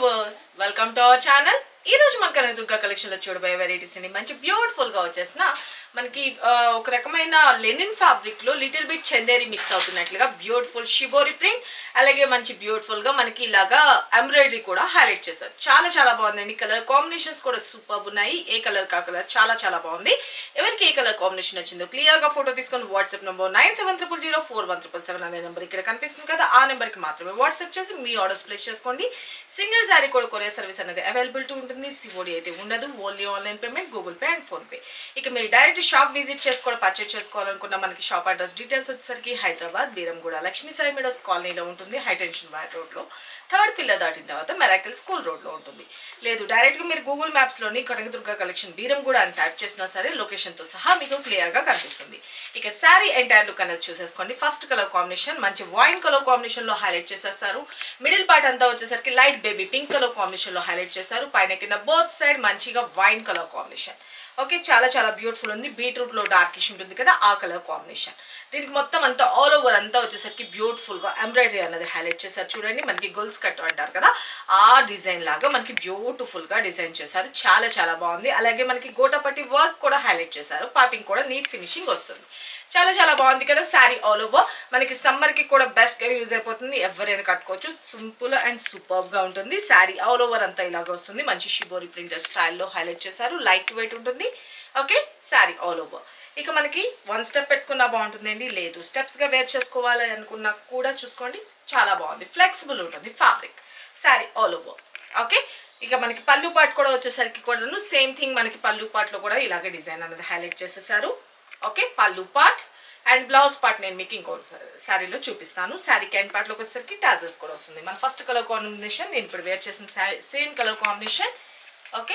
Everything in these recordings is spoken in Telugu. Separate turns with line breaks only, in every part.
viewers welcome to our channel ఈ రోజు మన కనదుర్గ కలెక్షన్ లో చూడబోయే వెరైటీస్ అండి మంచి బ్యూటిఫుల్ గా వచ్చేసిన మనకి ఆ, ఒక రకమైన లెనిన్ ఫ్యాబ్రిక్ లో లిటిల్ బిట్ చందేరి మిక్స్ అవుతున్నట్లుగా బ్యూటిఫుల్ షిబోరి ప్రింట్ అలాగే మంచి బ్యూటిఫుల్ గా మనకి ఇలాగా ఎంబ్రాయిడరీ కూడా హైలైట్ చేశారు చాలా చాలా బాగుందండి కలర్ కాంబినేషన్స్ కూడా సూపర్ ఉన్నాయి ఏ కలర్ కా కలర్ చాలా చాలా బాగుంది ఎవరికి ఏ కలర్ కాంబినేషన్ వచ్చిందో క్లియర్ గా ఫోటో తీసుకొని WhatsApp number nine seven triple zero four one triple seven అనే నెంబర్ ఇక్కడ కనిపిస్తుంది కదా ఆ నెంబర్ కి మాత్రమే వాట్సాప్ చేసి మీ ఆర్డర్స్ ప్లేస్ చేసుకోండి సింగిల్ శారీ కూడా కొరియర్ సర్వీస్ అనేది అవైలబిలిటీ ఉంటుంది సిఓడి అయితే ఉండదు only online payment Google Pay and PhonePe ఇక మీరు డైరెక్ట్ షాప్ విజిట్ చేసుకోవాలి పర్చేస్ చేసుకోవాలనుకున్న మనకి షాప్ అడ్రస్ డీటెయిల్స్ వచ్చేసరికి హైదరాబాద్ బీరంగూడ లక్ష్మీ సాయి మీడోస్ కాలనీలో ఉంటుంది హై టెన్షన్ వైర్ రోడ్లో థర్డ్ పిల్లర్ దాటిన తర్వాత మెరాకిల్ స్కూల్ రోడ్లో ఉంటుంది లేదు డైరెక్ట్గా మీరు గూగుల్ మ్యాప్స్లోని కనకదుర్గ కలెక్షన్ బీరంగూడ అని టైప్ చేసినా సరే లొకేషన్తో సహా మీకు క్లియర్గా కనిపిస్తుంది ఇక శారీ ఎంటైర్ లుక్ అనేది చూసేసుకోండి ఫస్ట్ కలర్ కాంబినేషన్ మంచి వైన్ కలర్ కాంబినేషన్లో హైలైట్ చేసేస్తారు మిడిల్ పార్ట్ అంతా వచ్చేసరికి లైట్ బేబీ పింక్ కలర్ కాంబినేషన్లో హైలైట్ చేశారు పైన కింద బోత్ సైడ్ మంచిగా వైన్ కలర్ కాంబినేషన్ ఓకే చాలా చాలా బ్యూటిఫుల్ ఉంది బీట్రూట్ లో డార్కిష్ ఉంటుంది కదా ఆ కలర్ కాంబినేషన్ దీనికి మొత్తం అంతా ఆల్ ఓవర్ అంతా వచ్చేసరికి బ్యూటిఫుల్ గా ఎంబ్రాయిడరీ అనేది హైలైట్ చేశారు చూడండి మనకి గొల్స్ కట్ అంటారు కదా ఆ డిజైన్ లాగా మనకి బ్యూటిఫుల్ గా డిజైన్ చేశారు చాలా చాలా బాగుంది అలాగే మనకి గోటపట్టి వర్క్ కూడా హైలైట్ చేశారు పాపింగ్ కూడా నీట్ ఫినిషింగ్ వస్తుంది చాలా చాలా బాగుంది కదా శారీ ఆల్ ఓవర్ మనకి సమ్మర్ కి కూడా బెస్ట్ గా యూజ్ అయిపోతుంది ఎవరైనా కట్టుకోవచ్చు సింపుల్ అండ్ సూపర్ గా ఉంటుంది శారీ ఆల్ ఓవర్ అంతా ఇలాగ వస్తుంది మంచి షిబోరి ప్రింటర్ స్టైల్లో హైలైట్ చేశారు లైట్ వెయిట్ ఉంటుంది ఓకే శారీ ఆల్ ఓవర్ ఇక మనకి వన్ స్టెప్ పెట్టుకున్నా బాగుంటుందండి లేదు స్టెప్స్ గా వేర్ చేసుకోవాలి అనుకున్నా కూడా చూసుకోండి చాలా బాగుంది ఫ్లెక్సిబుల్ ఉంటుంది fabric sari all over okay ఇక మనకి పళ్ళు పాట్ కూడా వచ్చేసరికి కూడాను సేమ్ థింగ్ మనకి పళ్ళు పాట్లో కూడా ఇలాగే డిజైన్ అనేది హైలైట్ చేసేసారు ఓకే పళ్ళు పార్ట్ అండ్ బ్లౌజ్ పార్ట్ నేను మీకు ఇంకో శారీలో చూపిస్తాను శారీ క్యాండ్ పార్ట్లోకి వచ్చేసరికి టాజల్స్ కూడా వస్తుంది మన ఫస్ట్ కలర్ కాంబినేషన్ నేను ఇప్పుడు వేర్ చేసిన సేమ్ కలర్ కాంబినేషన్ ఓకే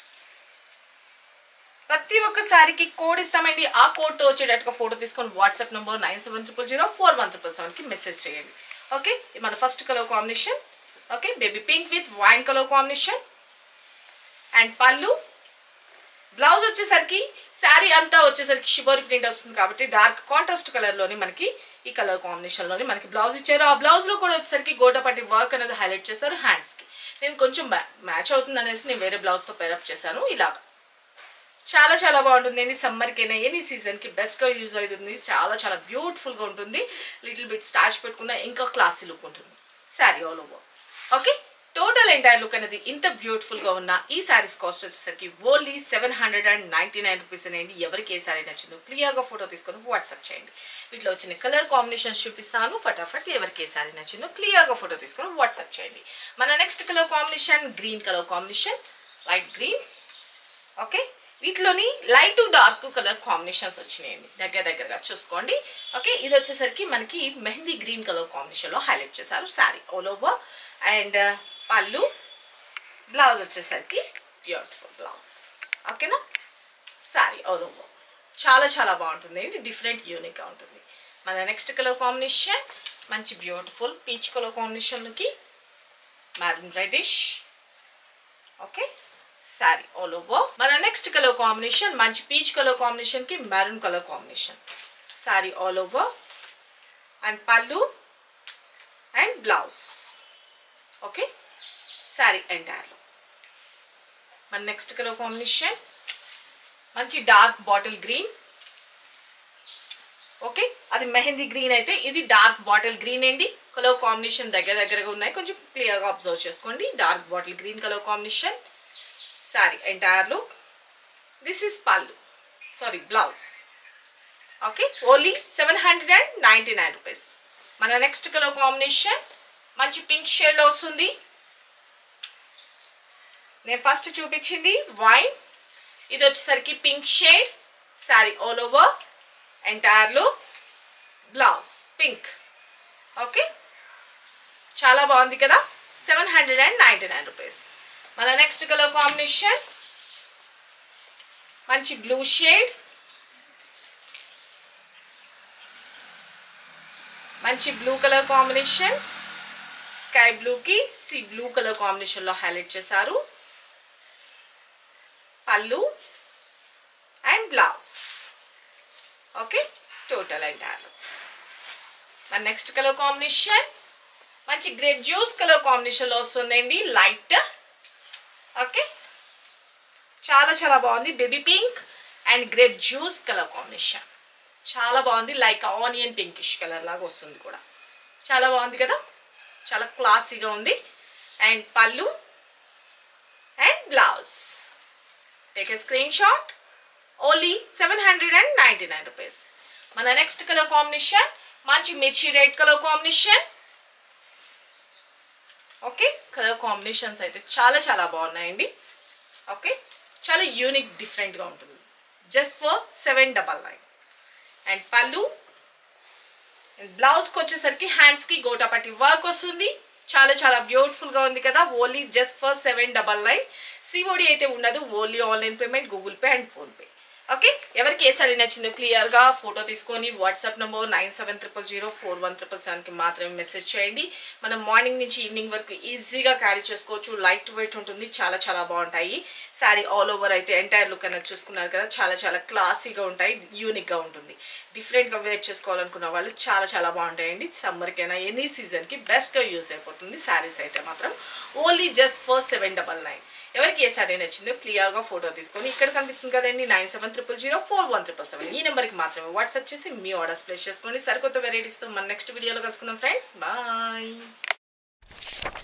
ప్రతి ఒక్క శారీకి కోడ్ ఇస్తామండి ఆ కోడ్తో వచ్చేటట్టుగా ఫోటో తీసుకొని WhatsApp number nine seven triple zero four one triple సెవెన్కి మెసేజ్ చేయండి ఓకే ఇది మన first colour combination okay baby pink with wine colour combination and pallu blouse వచ్చేసరికి శారీ అంతా వచ్చేసరికి షిబోరి ప్రింట్ వస్తుంది కాబట్టి డార్క్ కాంట్రాస్ట్ కలర్లోని మనకి ఈ కలర్ కాంబినేషన్లోని మనకి బ్లౌజ్ ఇచ్చారు ఆ బ్లౌజ్లో కూడా వచ్చేసరికి గోటపట్టి వర్క్ అనేది హైలైట్ చేశారు హ్యాండ్స్కి నేను కొంచెం మ్యాచ్ అవుతుంది అనేసి నేను వేరే బ్లౌజ్తో పేరప్ చేశాను ఇలాగా చాలా చాలా బాగుంటుంది సమ్మర్కైనా ఎనీ సీజన్కి బెస్ట్గా యూజ్ అవుతుంది చాలా చాలా బ్యూటిఫుల్గా ఉంటుంది లిటిల్ బిట్ స్టాచ్ పెట్టుకున్న ఇంకా క్లాసీ లుక్ ఉంటుంది sari all over okay total entire look అనేది ఇంత బ్యూటిఫుల్గా ఉన్న ఈ శారీస్ కాస్ట్ వచ్చేసరికి only seven hundred and ninety nine rupees అనేవి ఎవరికి ఏ శారీ నచ్చిందో క్లియర్గా ఫోటో తీసుకొని వాట్సాప్ చేయండి వీటిలో వచ్చిన కలర్ కాంబినేషన్స్ చూపిస్తాను ఫటాఫట్ ఎవరికి ఏ శారీ నచ్చిందో క్లియర్గా ఫోటో తీసుకొని వాట్సాప్ చేయండి మన next colour combination green colour combination light green okay వీటిలోని లైట్ డార్క్ కలర్ కాంబినేషన్స్ వచ్చినాయండి దగ్గర దగ్గరగా చూసుకోండి ఓకే ఇది వచ్చేసరికి మనకి మెహందీ గ్రీన్ కలర్ కాంబినేషన్లో హైలైట్ చేశారు sari all over and pallu blouse వచ్చేసరికి బ్యూటిఫుల్ బ్లౌజ్ ఓకేనా శారీ ఆల్ ఓవర్ చాలా చాలా బాగుంటుంది ఏంటి డిఫరెంట్ యూనిక్గా ఉంటుంది మన నెక్స్ట్ కలర్ కాంబినేషన్ మంచి బ్యూటిఫుల్ పీచ్ కలర్ కాంబినేషన్కి maroon reddish okay sari all over మన నెక్స్ట్ కలర్ కాంబినేషన్ మంచి పీచ్ కలర్ కాంబినేషన్ కి maroon colour combination sari all over and pallu and blouse okay sari ఎంటైర్లో మన నెక్స్ట్ కలర్ కాంబినేషన్ మంచి డార్క్ బాటిల్ గ్రీన్ ఓకే అది మెహందీ గ్రీన్ అయితే ఇది డార్క్ బాటిల్ గ్రీన్ అండి కలర్ కాంబినేషన్ దగ్గర దగ్గరగా ఉన్నాయి కొంచెం క్లియర్గా అబ్జర్వ్ చేసుకోండి dark bottle green colour combination sari entire look this is pallu sari blouse okay only seven hundred and ninety nine rupees మన నెక్స్ట్ కలర్ కాంబినేషన్ మంచి పింక్ షేడ్లో వస్తుంది నేను ఫస్ట్ చూపించింది వైన్ ఇది వచ్చేసరికి pink shade sari all over entire look blouse pink okay చాలా బాగుంది కదా seven hundred and ninety nine rupees మన నెక్స్ట్ కలర్ కాంబినేషన్ మంచి బ్లూ షేడ్ మంచి బ్లూ కలర్ కాంబినేషన్ స్కై బ్లూకి సి బ్లూ కలర్ కాంబినేషన్లో హైలైట్ చేశారు పళ్ళు and blouse okay total entire మన నెక్స్ట్ కలర్ కాంబినేషన్ మంచి గ్రేప్ జ్యూస్ కలర్ కాంబినేషన్లో వస్తుందండి లైట్ ఓకే చాలా చాలా బాగుంది baby pink and grape juice colour combination చాలా బాగుంది లైక్ ఆనియన్ పింకిష్ కలర్ లాగా వస్తుంది కూడా చాలా బాగుంది కదా చాలా క్లాసీగా ఉంది and pallu and blouse take a screenshot only seven hundred and ninety nine rupees మన నెక్స్ట్ కలర్ కాంబినేషన్ మంచి మిర్చి red colour combination okay colour combinations అయితే చాలా చాలా బాగున్నాయండి ఓకే చాలా యూనిక్ డిఫరెంట్గా ఉంటుంది just for seven double nine and pallu and బ్లౌజ్కి వచ్చేసరికి హ్యాండ్స్కి గోటాపట్టి వర్క్ వస్తుంది చాలా చాలా బ్యూటిఫుల్గా ఉంది కదా only just for seven double nine COD అయితే ఉండదు only online payment Google Pay and PhonePe okay ఎవరికి ఏ సారీ నచ్చిందో క్లియర్గా ఫోటో తీసుకొని WhatsApp number nine seven triple zero four one triple సెవెన్కి మాత్రమే మెసేజ్ చేయండి మనం మార్నింగ్ నుంచి ఈవినింగ్ వరకు ఈజీగా క్యారీ చేసుకోవచ్చు లైట్ వెయిట్ ఉంటుంది చాలా చాలా బాగుంటాయి శారీ ఆల్ ఓవర్ అయితే ఎంటైర్ లుక్ అనేది చూసుకున్నారు కదా చాలా చాలా క్లాసీగా ఉంటాయి యూనిక్గా ఉంటుంది డిఫరెంట్గా వేర్ చేసుకోవాలనుకున్న వాళ్ళు చాలా చాలా బాగుంటాయండి సమ్మర్కైనా ఎనీ సీజన్కి బెస్ట్గా యూస్ అయిపోతుంది శారీస్ అయితే మాత్రం only just for seven double nine ఎవరికి ఏ సారీ నచ్చిందో క్లియర్గా ఫోటో తీసుకొని ఇక్కడ కనిపిస్తుంది కదండి nine seven triple zero four one triple seven ఈ నెంబర్కి మాత్రమే వాట్సాప్ చేసి మీ ఆర్డర్స్ ప్లేస్ చేసుకోండి సరికొత్త వెరైటీస్తో మన నెక్స్ట్ వీడియోలో కలుసుకుందాం ఫ్రెండ్స్ బాయ్